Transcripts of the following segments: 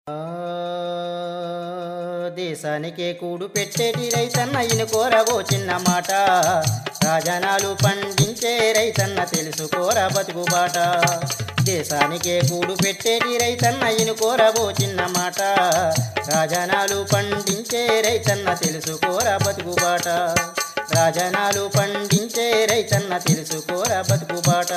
దేశానికే కూడు పెట్టేటి రైతన్న ఇనుకోరవో చిన్న మాట రాజనాలు పండించే రైతన్న తెలుసుకోరా బతుకు బాట దేశానికే కూడు పెట్టేటి రైతన్న ఇనుకోరవో చిన్న మాట రాజనాలు పండించే రైతన్న తెలుసుకోరా బతుకు బాట రాజనాలు పండించే రైతన్న తెలుసుకోరా బతుకు బాట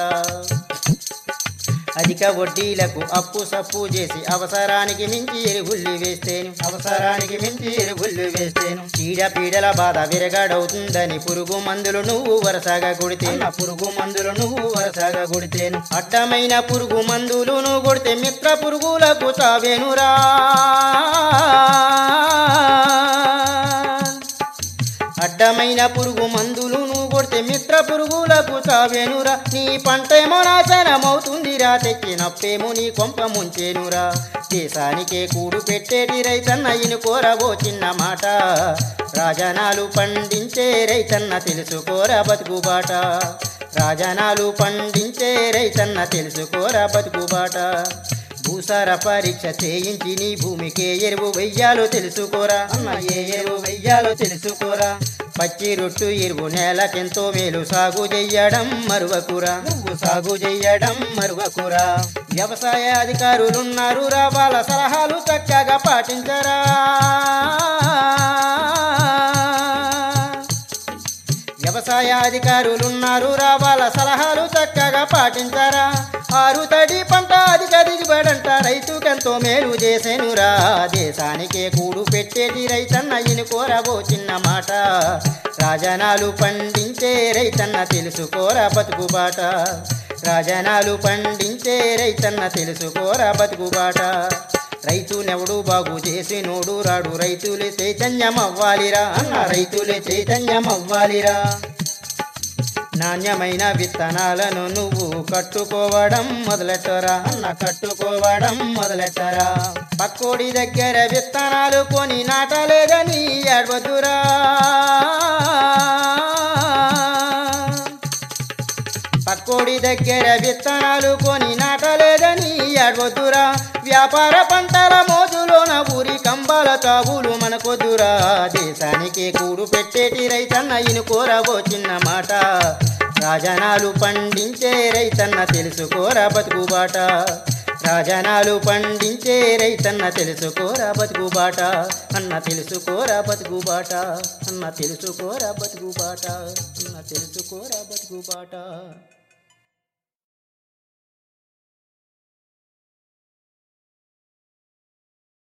అధిక వడ్డీలకు అప్పు సప్పు చేసి అవసరానికి మించి ఎరుగుళ్ళు వేస్తేను అవసరానికి మించి ఎరుగుళ్ళు వేస్తేను చీడ పీడల బాధ విరగాడవుతుందని పురుగు మందులు నువ్వు వరసగా కొడితేను ఆ పురుగు మందులు నువ్వు వరసగా కొడితేను అడ్డమైన పురుగు మందులు నువ్వు కొడితే మిత్ర పురుగులకు చావేనురా అడ్డమైన పురుగు మందులు నువ్వు కొడితే మిత్ర పురుగులకు చావేనురా నీ పంటేమో నాశనమవుతుందిరా తెచ్చినప్పేమో నీ కొంప ముంచేనురా దేశానికే కూడు పెట్టేటి రైతన్న ఇనుకోరవో చిన్న మాట రాజనాలు పండించే రైతన్న తెలుసుకోరా బతుకుబాట రాజనాలు పండించే రైతన్న తెలుసుకోరా బతుకుబాట భూసార పరీక్ష చేయించి నీ భూమికే ఎరువు వెయ్యాలో తెలుసుకోరా అన్న ఏ ఎరువు వెయ్యాలో తెలుసుకోరా పచ్చి రొట్టు ఎరువు నేలకెంతో మేలు సాగు చెయ్యడం మరువకురా నువ్వు సాగు చెయ్యడం మరువకురా వ్యవసాయ అధికారులున్నారు రా వాళ్ళ సలహాలు చక్కగా పాటించరా వ్యవసాయ అధికారులున్నారు రా వాళ్ళ సలహాలు చక్కగా పాటించారా ఆరు తడి పంట అధిక దిగుబడంట రైతుకెంతో మేలు చేసేనురా దేశానికే కూడు పెట్టేది రైతన్న ఇనుకోరవో చిన్న మాట రాజనాలు పండించే రైతన్న తెలుసుకోరా బతుకుబాట రాజనాలు పండించే రైతన్న తెలుసుకోరా బతుకుబాట రైతునెవడు బాగు చేసినోడు రాడు రైతులే చైతన్యం అవ్వాలిరా అన్న రైతులే చైతన్యం అవ్వాలిరా నాణ్యమైన విత్తనాలను నువ్వు కట్టుకోవడం మొదలెట్టరా అన్న కట్టుకోవడం మొదలెట్టరా పక్కోడి దగ్గర విత్తనాలు కొని నాటలేదని ఏడవద్దురా పక్కోడి దగ్గర విత్తనాలు కొని నాటలేదని ఏడవద్దురా వ్యాపార పంటల మోజులోన ఊరి కంబాల తావులు మనకొద్దురా దేశానికే కూడు పెట్టేటి రైతన్న ఇనుకోరవో చిన్న మాట రాజనాలు పండించే రైతన్న తెలుసుకోరా బతుకుబాట రాజనాలు పండించే రైతన్న తెలుసుకోరా బతుకుబాట అన్న తెలుసుకోరా బతుకుబాట అన్న తెలుసుకోరా బతుకుబాట అన్న తెలుసుకోరా బతుకుబాట